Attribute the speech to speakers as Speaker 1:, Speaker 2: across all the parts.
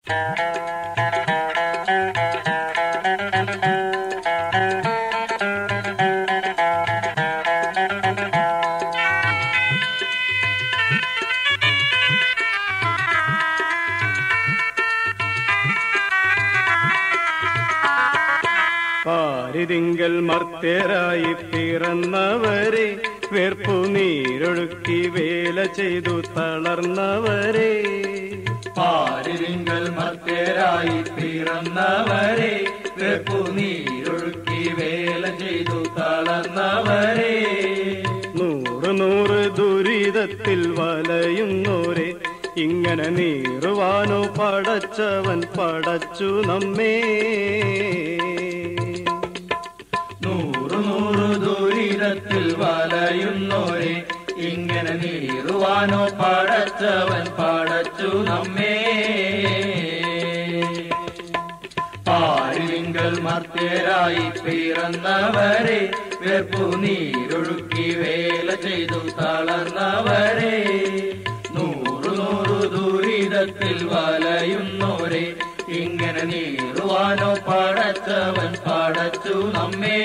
Speaker 1: പാരിതിങ്കൽ മർത്യരായി പിറന്നവരെ വേർപ്പു നീരൊഴുക്കി വേല ചെയ്തു തളർന്നവരെ
Speaker 2: പാരിരിങ്കൽ മർത്യരായി പിറന്നവരെ വെപ്പു നീരൊഴുക്കി വേല ചെയ്തു തളർന്നവരെ
Speaker 1: നൂറ് നൂറ് ദുരിതത്തിൽ വലയുന്നോരെ ഇങ്ങനെ നീറുവാനോ പടച്ചവൻ പടച്ചു നമ്മേ
Speaker 2: നൂറു നൂറു ദുരിതത്തിൽ വലയുന്നോരെ ഇങ്ങനെ നീറുവാനോ പടച്ചവൻ പടച്ചു നമ്മേ പാരിലിങ്കൽ മർത്യരായി പിറന്നവരെ വെപ്പു നീരൊഴുക്കി വേല ചെയ്തു തളർന്നവരെ നൂറു നൂറു ദുരിതത്തിൽ വലയുന്നോരെ ഇങ്ങനെ നീറുവാനോ പടച്ചവൻ പടച്ചു നമ്മേ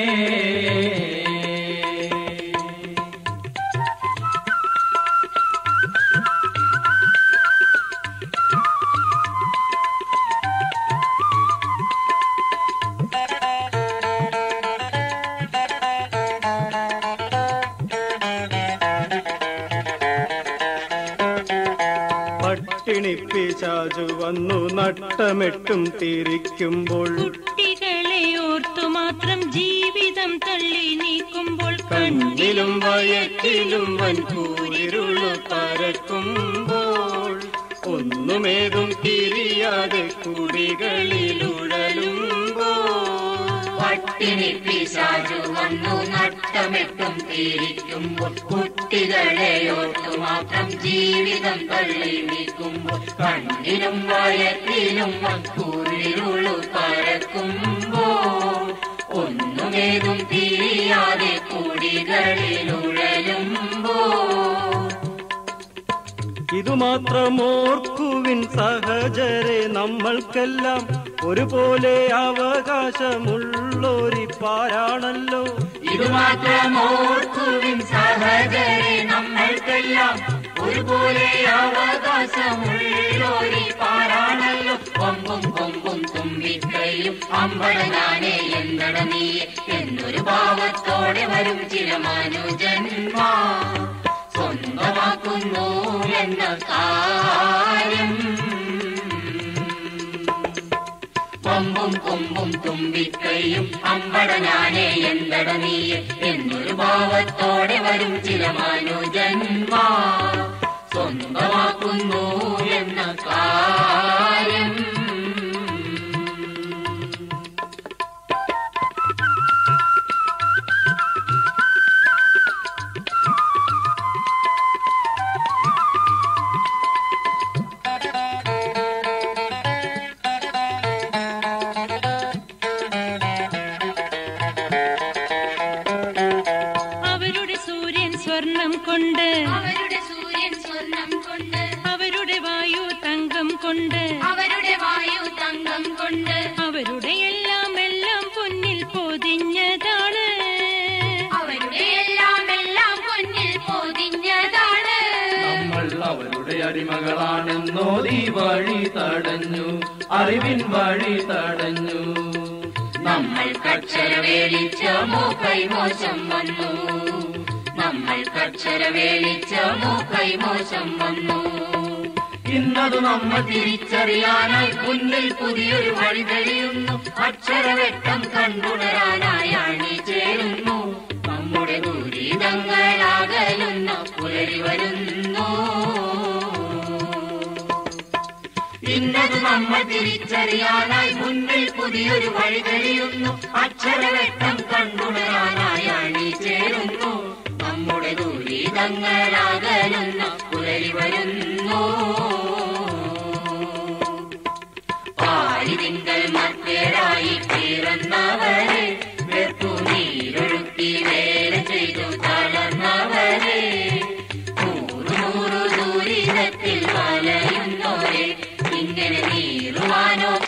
Speaker 1: പട്ടിണി പിശാചു വന്നു നട്ടമെട്ടും തിരിക്കുമ്പോൾ
Speaker 3: കുട്ടികളെ ഓർത്തു മാത്രം ജീവിതം തള്ളി നീക്കുമ്പോൾ
Speaker 1: കണ്ണിലും വയറ്റിലും വൻകൂരിരുളു പരക്കുമ്പോൾ ഒന്നുമേതും തിരിയാതെ കുടികളിലുഴലുമ്പോൾ
Speaker 4: പട്ടിണി പിശാചു വന്നു നട്ടമെട്ടും തീരിക്കുമ്പോൾ കുട്ടികളെ ഓർത്തു മാത്രം ജീവിതം തള്ളി നീക്കുമ്പോൾ കണ്ണിലും വയറ്റിലും വക്കൂരിരുളു പരക്കുമ്പോൾ ഒന്നുമേതും തിരിയാതെ കുടികളിലുഴലുമ്പോൾ
Speaker 1: ഇതുമാത്രം ഓർക്കുവിൻ സഹചരെ നമ്മൾക്കെല്ലാം ഒരുപോലെ അവകാശമുള്ളൊരി പാരാണല്ലോ
Speaker 4: ഇത് മാത്രം ഓർക്കുവിൻ സഹചരെ നമ്മൾക്കെല്ലാം ഒരുപോലെ അവകാശമുള്ളോരി പാരാണല്ലോ കൊമ്പും കൊമ്പും തുമ്പിക്കൈയും അമ്പടനാനെ എന്തട നീയെ എന്നൊരു ഭാവത്തോടെ വരും ചില മനുജന്മാ സ്വന്തമാക്കുന്നു എന്ന കാര്യം കൊമ്പും കൊമ്പും തുമ്പിക്കൈയും അമ്പടനാനെ എന്തട നീയെ എന്നൊരു ഭാവത്തോടെ വരും ചില മനുജന്മാ സ്വന്തമാക്കുന്നു എന്ന കാര്യം
Speaker 3: അവരുടെ സൂര്യൻ സ്വർണം കൊണ്ട്
Speaker 5: അവരുടെ സൂര്യൻ സ്വർണം കൊണ്ട്
Speaker 3: അവരുടെ വായു തങ്കം കൊണ്ട്
Speaker 5: അവരുടെ വായു തങ്കം കൊണ്ട്
Speaker 3: അവരുടെ എല്ലാം എല്ലാം പൊന്നിൽ പൊതിഞ്ഞതാണ്
Speaker 5: അവരുടെ എല്ലാം എല്ലാം പൊന്നിൽ പൊതിഞ്ഞതാണ്
Speaker 2: നമ്മൾ അവരുടെ അടിമകളാണെന്നോതി വഴി തടഞ്ഞു അറിവിൻ വഴി തടഞ്ഞു
Speaker 4: നമ്മൾക്കക്ഷര വേളിച്ചമോ കൈമോശം വന്നു നമ്മൾക്കക്ഷര വേളിച്ചമോ കൈമോശം വന്നു ഇന്നത് നമ്മൾ തിരിച്ചറിയാനായി മുന്നിൽ പുതിയൊരു വഴി തെളിയുന്നു അക്ഷരവെട്ടം കണ്ടുണരാനായി അണി ചേരുന്നു നമ്മുടെ ദുരിതങ്ങളാകലുന്ന പുലരി വരുന്നു ഇന്നത് നമ്മൾ തിരിച്ചറിയാനായി മുന്നിൽ പുതിയൊരു വഴി തെളിയുന്നു അക്ഷരവെട്ടം കണ്ടുണരാനായി അണി ചേരുന്നു നമ്മുടെ ദുരിതങ്ങളാകലുന്ന പുലരി വരുന്നു പാരിതിങ്കൽ മർത്യരായി പിറന്നവരെ വെപ്പു നീരൊഴുക്കി വേല ചെയ്തു തളർന്നവരെ നൂറു നൂറു ദുരിതത്തിൽ വലയുന്നോരെ ഇങ്ങനെ നീറു ഈമാനോ